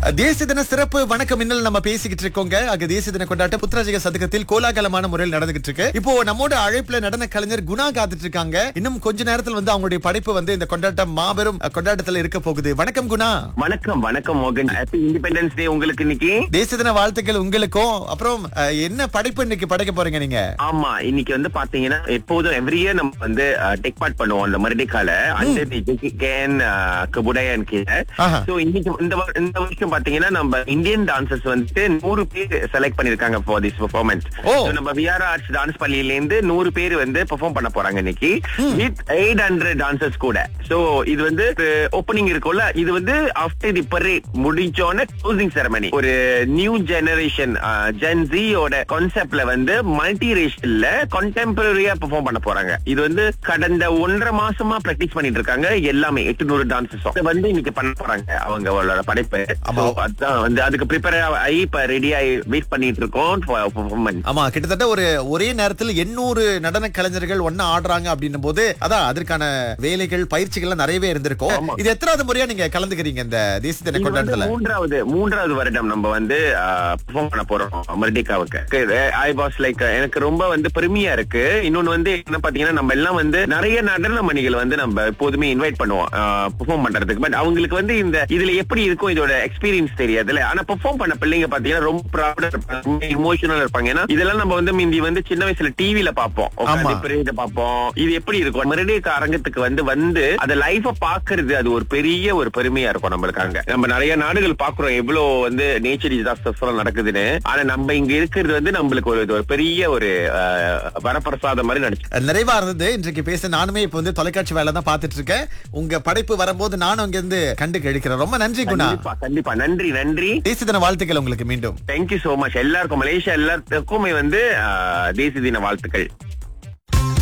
தேசிய தின சிறப்பு வணக்கம் இன்னல் நம்ம பேசிக்கிட்டு இருக்கோங்க அங்க தேசிய தின கொண்டாட்டம் புத்ராஜிக சதுக்கத்தில் கோலாகலமான முறையில் நடந்துகிட்டு இருக்கு இப்போ நம்மோட அழைப்புல நடன கலைஞர் குணா காத்துட்டு இருக்காங்க இன்னும் கொஞ்ச நேரத்தில் வந்து அவங்களுடைய படைப்பு வந்து இந்த கொண்டாட்டம் மாபெரும் அஹ், கொண்டாட்டத்துல இருக்க போகுது வணக்கம் குணா வணக்கம் வணக்கம் மோகன் ஹாப்பி இண்டிபெண்டன்ஸ் டே உங்களுக்கு இன்னைக்கு தேசிய தின வாழ்த்துக்கள் உங்களுக்கும் அப்புறம் அஹ், என்ன படைப்பு இன்னைக்கு படைக்க போறீங்க நீங்க ஆமா இன்னைக்கு வந்து பாத்தீங்கன்னா எப்போதும் எவ்ரி இயர் நம்ம வந்து டெக் பார்ட் பண்ணுவோம் அந்த மறுடிக்கால அந்த கேன் கபுடையன் கீழே ஆஹா. சோ இன்னைக்கு இந்த வரு- இந்த வருஷம் பாத்தீங்கன்னா நம்ம இந்தியன் டான்சர்ஸ் வந்துட்டு நூறு பேர் செலக்ட் பண்ணிருக்காங்க ஃபார் திஸ் பெர்ஃபார்மன்ஸ் ஓ. நம்ம விஆர் ஆர்ட்ஸ் டான்ஸ் பள்ளியில இருந்து நூறு பேர் வந்து பெர்ஃபார்ம் பண்ண போறாங்க இன்னைக்கு வித் எயிட் ஹண்ட்ரட் டான்சர்ஸ் கூட சோ இது வந்து ஓப்பனிங் இருக்கும்ல இது வந்து ஆஃப்டர் தி பரேட் முடிஞ்சோன க்ளோசிங் செரமனி ஒரு நியூ ஜெனரேஷன் ஜென்சியோட கான்செப்ட்ல வந்து மல்டி ரேஷியல்ல கான்டெம்பரரியா பெர்ஃபார்ம் பண்ண போறாங்க இது வந்து கடந்த ஒன்றரை மாசமா பிராக்டிஸ் பண்ணிட்டு இருக்காங்க எல்லாமே எட்டுநூறு டான்சஸ் வந்து இன்னைக்கு பண்ண போறாங்க அவங்க அவங்களோட படைப்பு ஆமா. So, அதான் வந்து அதுக்கு ப்ரிப்பேர் ஆகி இப்ப ரெடி ஆகி வெயிட் பண்ணிட்டு இருக்கோம் பெர்ஃபார்மன்ஸ் ஆமா கிட்டத்தட்ட ஒரு ஒரே நேரத்தில் எண்ணூறு நடன கலைஞர்கள் ஒன்னா ஆடுறாங்க அப்படின்னும் போது அதான் அதற்கான வேலைகள் பயிற்சிகள் நிறையவே இருந்திருக்கும் ஆமா. இது எத்தனாவது முறையா நீங்க கலந்துக்கிறீங்க இந்த தேசிய தின இது வந்து கொண்டாட்டத்துல மூன்றாவது மூன்றாவது வருடம் நம்ம வந்து பெர்ஃபார்ம் பண்ண போறோம் மர்டிகாவுக்கு ஐ வாஸ் லைக் எனக்கு ரொம்ப வந்து பெருமையா இருக்கு இன்னொன்னு வந்து என்ன பாத்தீங்கன்னா நம்ம எல்லாம் வந்து நிறைய நடன மணிகள் வந்து நம்ம எப்போதுமே இன்வைட் பண்ணுவோம் பெர்ஃபார்ம் பண்றதுக்கு பட் அவங்களுக்கு வந்து இந்த இதுல எப்படி இருக்கும் இதோட எக்ஸ்பீரியன்ஸ் தெரியாதுல்ல ஆனா பெர்ஃபார்ம் பண்ண பிள்ளைங்க பாத்தீங்கன்னா ரொம்ப ப்ரௌடா இருப்பாங்க ரொம்ப இமோஷனல் இருப்பாங்க ஏன்னா இதெல்லாம் நம்ம வந்து முந்தி வந்து சின்ன வயசுல டிவில பாப்போம் ஆமா. பிரேத பாப்போம் இது எப்படி இருக்கும் மறுபடியும் அரங்கத்துக்கு வந்து வந்து அந்த லைஃப பாக்குறது அது ஒரு பெரிய ஒரு பெருமையா இருக்கும் நம்மளுக்காங்க நம்ம நிறைய நாடுகள் பாக்குறோம் எவ்வளவு வந்து நேச்சர் டிசாஸ்டர்ஸ் எல்லாம் நடக்குதுன்னு ஆனா நம்ம இங்க இருக்கிறது வந்து நம்மளுக்கு ஒரு இது ஒரு பெரிய ஒரு அஹ், வரப்பிரசாதம் மாதிரி நினைச்சு நிறைவா இருந்தது இன்றைக்கு பேச நானுமே இப்ப வந்து தொலைக்காட்சி வேலை தான் பாத்துட்டு இருக்கேன் உங்க படைப்பு வரும்போது நானும் அங்க இருந்து கண்டு கழிக்கிறேன் ரொம்ப நன்றி குணா கண்டிப்பா கண்டிப்பா நன்றி நன்றி தேசிய தின வாழ்த்துக்கள் உங்களுக்கு மீண்டும் தேங்க்யூ சோ மச் எல்லாருக்கும் மலேசியா எல்லாத்துக்குமே வந்து அஹ், தேசிய தின வாழ்த்துக்கள்